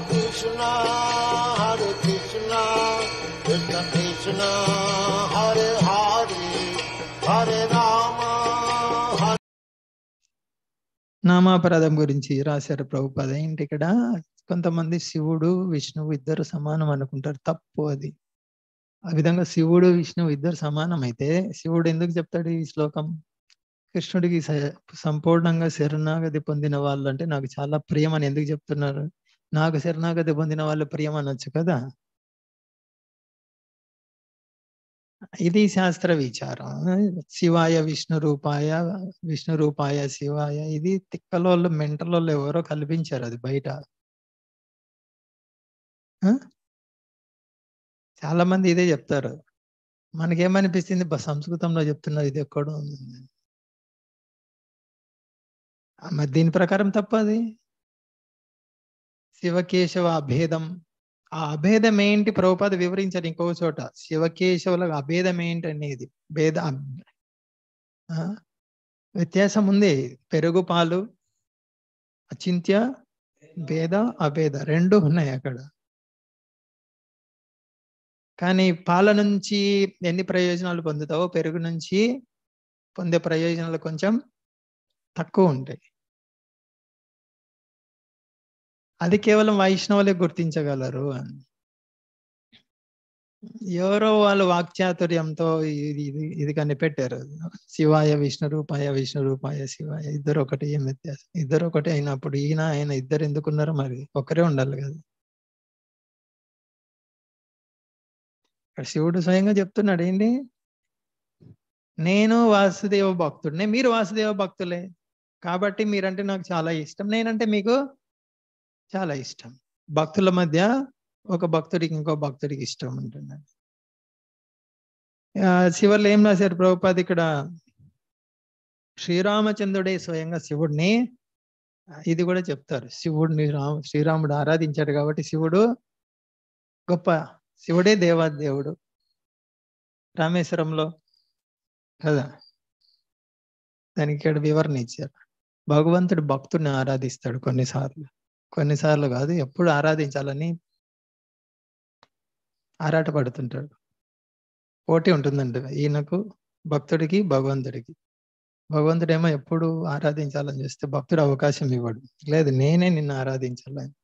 Krishna, Hare Krishna, Krishna Krishna, Hare Hare, Hare Rama, Hare నామాపరాధం గురించి రాశారు ప్రభుపాద ఏంటి ఇక్కడ కొంతమంది శివుడు విష్ణువు ఇద్దరు సమానం అనుకుంటారు తప్పు అది ఆ విధంగా శివుడు విష్ణువు ఇద్దరు సమానం అయితే శివుడు ఎందుకు చెప్తాడు ఈ శ్లోకం కృష్ణుడికి స- సంపూర్ణంగా శరణాగతి పొందిన వాళ్ళు అంటే నాకు చాలా ప్రియం అని ఎందుకు చెప్తున్నారు నాకు శరణాగతి పొందిన వాళ్ళు ప్రియం అనొచ్చు కదా ఇది శాస్త్ర విచారం శివాయ విష్ణు రూపాయ విష్ణు రూపాయ శివాయ ఇది తిక్కలోళ్ళు మెంటలోళ్ళు ఎవరో కల్పించారు అది బయట ఆ? చాలా మంది ఇదే చెప్తారు మనకేమనిపిస్తుంది బా సంస్కృతంలో చెప్తున్నారు ఇది ఎక్కడో ఉంది ఆ, మరి దీని ప్రకారం తప్పది శివకేశవ అభేదం ఆ అభేదం ఏంటి ప్రభుపాద వివరించారు ఇంకో చోట శివకేశవుల అభేదం ఏంటి అనేది భేద అబ్- ఆ, వ్యత్యాసం ఉంది పెరుగు పాలు అచింత్య భేద అభేద రెండు ఉన్నాయి అక్కడ కానీ పాల నుంచి ఎన్ని ప్రయోజనాలు పొందుతావో పెరుగు నుంచి పొందే ప్రయోజనాలు కొంచెం తక్కువ ఉంటాయి అది కేవలం వైష్ణవులే గుర్తించగలరు అని ఎవరో వాళ్ళు వాక్చాతుర్యంతో ఇది ఇది ఇది కనిపెట్టారు శివాయ విష్ణు రూపాయ విష్ణు రూపాయ శివాయ ఇద్దరు ఒకటి ఏం వ్యత్యాసం ఇద్దరు ఒకటి అయినప్పుడు ఈయన ఆయన ఇద్దరు ఎందుకున్నారు మరి ఒకరే ఉండాలి కదా ఇక్కడ శివుడు స్వయంగా చెప్తున్నాడు ఏంటి నేను వాసుదేవ భక్తుడినే మీరు వాసుదేవ భక్తులే కాబట్టి మీరంటే నాకు చాలా ఇష్టం నేనంటే మీకు చాలా ఇష్టం భక్తుల మధ్య ఒక భక్తుడికి ఇంకో భక్తుడికి ఇష్టం ఉంటుందండి ఆ, చివర్లో ఏం రాశారు ప్రభుపాద్ ఇక్కడ శ్రీరామచంద్రుడే స్వయంగా శివుడిని ఆ, ఇది కూడా చెప్తారు శివుడిని రామ శ్రీరాముడు ఆరాధించాడు కాబట్టి శివుడు గొప్ప శివుడే దేవాదేవుడు రామేశ్వరంలో కదా దానికి ఇక్కడ వివరణ ఇచ్చారు భగవంతుడు భక్తుడిని ఆరాధిస్తాడు కొన్నిసార్లు కొన్నిసార్లు కాదు ఎప్పుడు ఆరాధించాలని ఆరాటపడుతుంటాడు పోటీ ఉంటుందండి ఈయనకు భక్తుడికి భగవంతుడికి భగవంతుడేమో ఎప్పుడు ఆరాధించాలని చూస్తే భక్తుడు అవకాశం ఇవ్వడు లేదు నేనే నిన్ను ఆరాధించాలని